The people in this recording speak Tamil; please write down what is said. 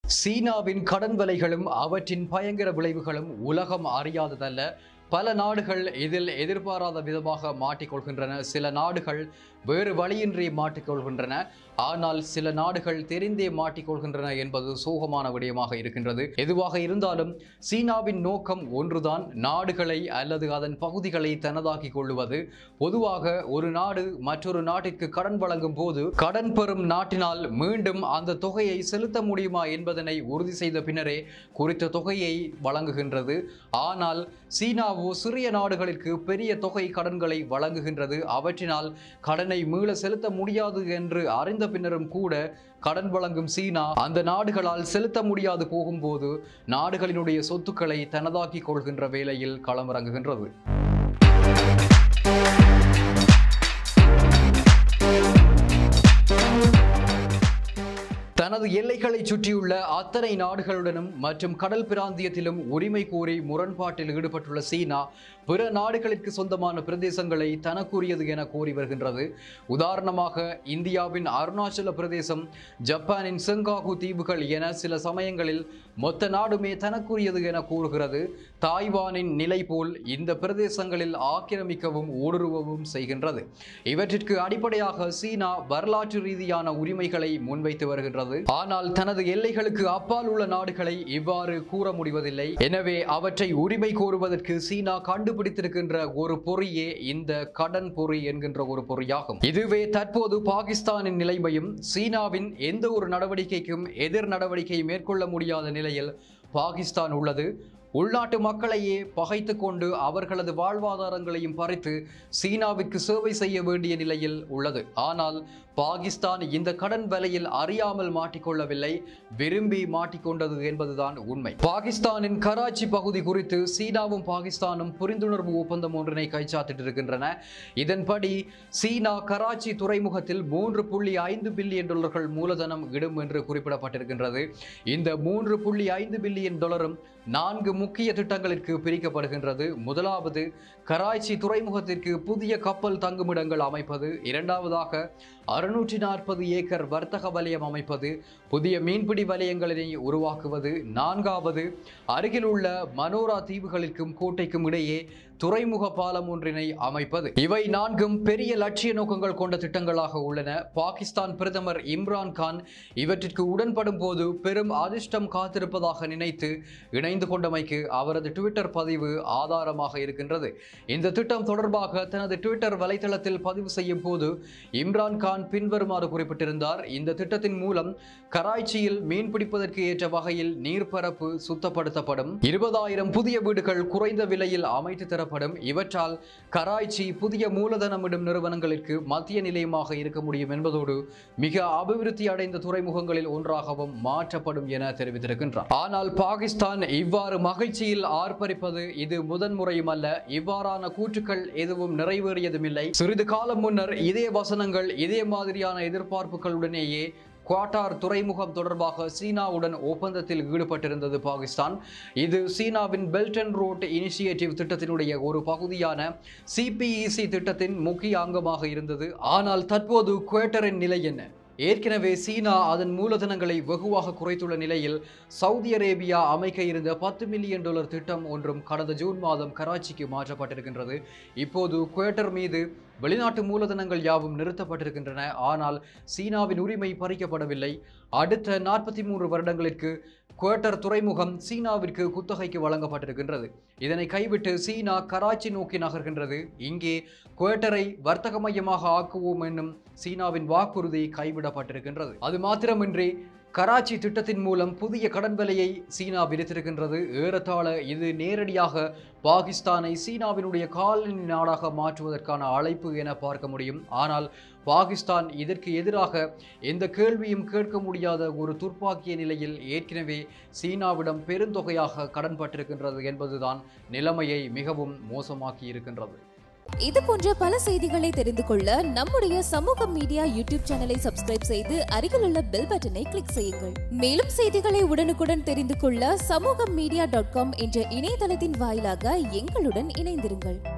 சீனாவின் கடன் விலைகளும் அவற்றின் பயங்கர விளைவுகளும் உலகம் அறியாததல்ல பல நாடுகள் இதில் எதிர்பாராத விதமாக மாட்டிக்கொள்கின்றன சில நாடுகள் வேறு வழியின்றி மாட்டிக்கொள்கின்றன ஆனால் சில நாடுகள் தெரிந்தே மாட்டிக்கொள்கின்றன என்பது சோகமான விடயமாக இருக்கின்றது எதுவாக இருந்தாலும் சீனாவின் நோக்கம் ஒன்றுதான் நாடுகளை அல்லது அதன் பகுதிகளை தனதாக்கிக் கொள்ளுவது பொதுவாக ஒரு நாடு மற்றொரு நாட்டிற்கு கடன் வழங்கும் போது கடன் பெறும் நாட்டினால் மீண்டும் அந்த தொகையை செலுத்த முடியுமா என்பதனை உறுதி செய்த பின்னரே குறித்த தொகையை வழங்குகின்றது ஆனால் சீனாவோ சிறிய நாடுகளுக்கு பெரிய தொகை கடன்களை வழங்குகின்றது அவற்றினால் கடனை மீள செலுத்த முடியாது என்று அறிந்த பின்னரும் கூட கடன் வழங்கும் சீனா அந்த நாடுகளால் செலுத்த முடியாது போகும்போது நாடுகளினுடைய சொத்துக்களை தனதாக்கிக் கொள்கின்ற வேளையில் களமிறங்குகின்றது தனது எல்லைகளை சுற்றியுள்ள அத்தனை நாடுகளுடனும் மற்றும் கடல் பிராந்தியத்திலும் உரிமை கோரி முரண்பாட்டில் ஈடுபட்டுள்ள சீனா பிற நாடுகளுக்கு சொந்தமான பிரதேசங்களை தனக்குரியது என கோரி வருகின்றது உதாரணமாக இந்தியாவின் அருணாச்சல பிரதேசம் ஜப்பானின் செங்காகு தீவுகள் என சில சமயங்களில் மொத்த நாடுமே தனக்குரியது என கூறுகிறது தாய்வானின் நிலை போல் இந்த பிரதேசங்களில் ஆக்கிரமிக்கவும் ஊடுருவவும் செய்கின்றது இவற்றிற்கு அடிப்படையாக சீனா வரலாற்று ரீதியான உரிமைகளை முன்வைத்து வருகின்றது ஆனால் தனது எல்லைகளுக்கு அப்பால் உள்ள நாடுகளை இவ்வாறு கூற முடிவதில்லை எனவே அவற்றை உரிமை கோருவதற்கு சீனா கண்டுபிடித்திருக்கின்ற ஒரு பொறியே இந்த கடன் பொறி என்கின்ற ஒரு பொறியாகும் இதுவே தற்போது பாகிஸ்தானின் நிலைமையும் சீனாவின் எந்த ஒரு நடவடிக்கைக்கும் எதிர் நடவடிக்கை மேற்கொள்ள முடியாத நிலையில் பாகிஸ்தான் உள்ளது உள்நாட்டு மக்களையே பகைத்து கொண்டு அவர்களது வாழ்வாதாரங்களையும் பறித்து சீனாவிற்கு சேவை செய்ய வேண்டிய நிலையில் உள்ளது ஆனால் பாகிஸ்தான் இந்த கடன் வலையில் அறியாமல் மாட்டிக்கொள்ளவில்லை விரும்பி மாட்டிக்கொண்டது என்பதுதான் உண்மை பாகிஸ்தானின் கராச்சி பகுதி குறித்து சீனாவும் பாகிஸ்தானும் புரிந்துணர்வு ஒப்பந்தம் ஒன்றினை கைச்சாத்திட்டிருக்கின்றன இதன்படி சீனா கராச்சி துறைமுகத்தில் மூன்று புள்ளி ஐந்து பில்லியன் டாலர்கள் மூலதனம் இடும் என்று குறிப்பிடப்பட்டிருக்கின்றது இந்த மூன்று புள்ளி ஐந்து பில்லியன் டாலரும் நான்கு முக்கிய திட்டங்களிற்கு பிரிக்கப்படுகின்றது முதலாவது கராச்சி துறைமுகத்திற்கு புதிய கப்பல் தங்குமிடங்கள் அமைப்பது இரண்டாவதாக அறுநூற்றி நாற்பது ஏக்கர் வர்த்தக வலயம் அமைப்பது புதிய மீன்பிடி வலயங்களை உருவாக்குவது நான்காவது அருகிலுள்ள மனோரா தீவுகளுக்கும் கோட்டைக்கும் இடையே துறைமுக பாலம் ஒன்றினை அமைப்பது இவை நான்கும் பெரிய லட்சிய நோக்கங்கள் கொண்ட திட்டங்களாக உள்ளன பாகிஸ்தான் பிரதமர் இம்ரான் கான் இவற்றிற்கு உடன்படும் போது பெரும் அதிர்ஷ்டம் காத்திருப்பதாக நினைத்து இணைந்து கொண்டமைக்கு அவரது ட்விட்டர் பதிவு ஆதாரமாக இருக்கின்றது இந்த திட்டம் தொடர்பாக தனது ட்விட்டர் வலைதளத்தில் பதிவு செய்யும் போது இம்ரான் கான் பின்வருமாறு குறிப்பிட்டிருந்தார் இந்த திட்டத்தின் மூலம் கராச்சியில் மீன் பிடிப்பதற்கு ஏற்ற வகையில் நீர்ப்பரப்பு சுத்தப்படுத்தப்படும் இருபதாயிரம் புதிய வீடுகள் குறைந்த விலையில் அமைத்து தரப்படும் இவற்றால் கராச்சி புதிய மூலதனமிடும் நிறுவனங்களுக்கு மத்திய நிலையமாக இருக்க முடியும் என்பதோடு மிக அபிவிருத்தி அடைந்த துறைமுகங்களில் ஒன்றாகவும் மாற்றப்படும் என தெரிவித்திருக்கின்றார் ஆனால் பாகிஸ்தான் இவ்வாறு மகிழ்ச்சியில் ஆர்ப்பரிப்பது இது முதன்முறையும் அல்ல இவ்வாறான கூற்றுக்கள் எதுவும் நிறைவேறியதுமில்லை சிறிது காலம் முன்னர் இதே வசனங்கள் இதே மாதிரியான எதிர்பார்ப்புகளுடனேயே குவாட்டார் துறைமுகம் தொடர்பாக சீனாவுடன் ஒப்பந்தத்தில் ஈடுபட்டிருந்தது பாகிஸ்தான் இது சீனாவின் பெல்ட் அண்ட் ரோட் இனிஷியேட்டிவ் திட்டத்தினுடைய ஒரு பகுதியான சிபிஇசி திட்டத்தின் முக்கிய அங்கமாக இருந்தது ஆனால் தற்போது குவேட்டரின் நிலை என்ன ஏற்கனவே சீனா அதன் மூலதனங்களை வெகுவாக குறைத்துள்ள நிலையில் சவுதி அரேபியா அமைக்க இருந்த பத்து மில்லியன் டாலர் திட்டம் ஒன்றும் கடந்த ஜூன் மாதம் கராச்சிக்கு மாற்றப்பட்டிருக்கின்றது இப்போது குவேட்டர் மீது வெளிநாட்டு மூலதனங்கள் யாவும் நிறுத்தப்பட்டிருக்கின்றன ஆனால் சீனாவின் உரிமை பறிக்கப்படவில்லை அடுத்த நாற்பத்தி மூன்று வருடங்களுக்கு குவேட்டர் துறைமுகம் சீனாவிற்கு குத்தகைக்கு வழங்கப்பட்டிருக்கின்றது இதனை கைவிட்டு சீனா கராச்சி நோக்கி நகர்கின்றது இங்கே குவேட்டரை வர்த்தக மையமாக ஆக்குவோம் என்னும் சீனாவின் வாக்குறுதி கைவிடப்பட்டிருக்கின்றது அது மாத்திரமின்றி கராச்சி திட்டத்தின் மூலம் புதிய கடன் விலையை சீனா விதித்திருக்கின்றது ஏறத்தாழ இது நேரடியாக பாகிஸ்தானை சீனாவினுடைய காலனி நாடாக மாற்றுவதற்கான அழைப்பு என பார்க்க முடியும் ஆனால் பாகிஸ்தான் இதற்கு எதிராக எந்த கேள்வியும் கேட்க முடியாத ஒரு துர்ப்பாக்கிய நிலையில் ஏற்கனவே சீனாவிடம் பெருந்தொகையாக கடன் பட்டிருக்கின்றது என்பதுதான் நிலைமையை மிகவும் மோசமாக்கி இருக்கின்றது இது போன்ற பல செய்திகளை தெரிந்து கொள்ள நம்முடைய சமூக மீடியா யூடியூப் சேனலை சப்ஸ்கிரைப் செய்து அருகிலுள்ள பெல் பட்டனை கிளிக் செய்யுங்கள் மேலும் செய்திகளை உடனுக்குடன் தெரிந்து கொள்ள சமூக மீடியா டாட் காம் என்ற இணையதளத்தின் வாயிலாக எங்களுடன் இணைந்திருங்கள்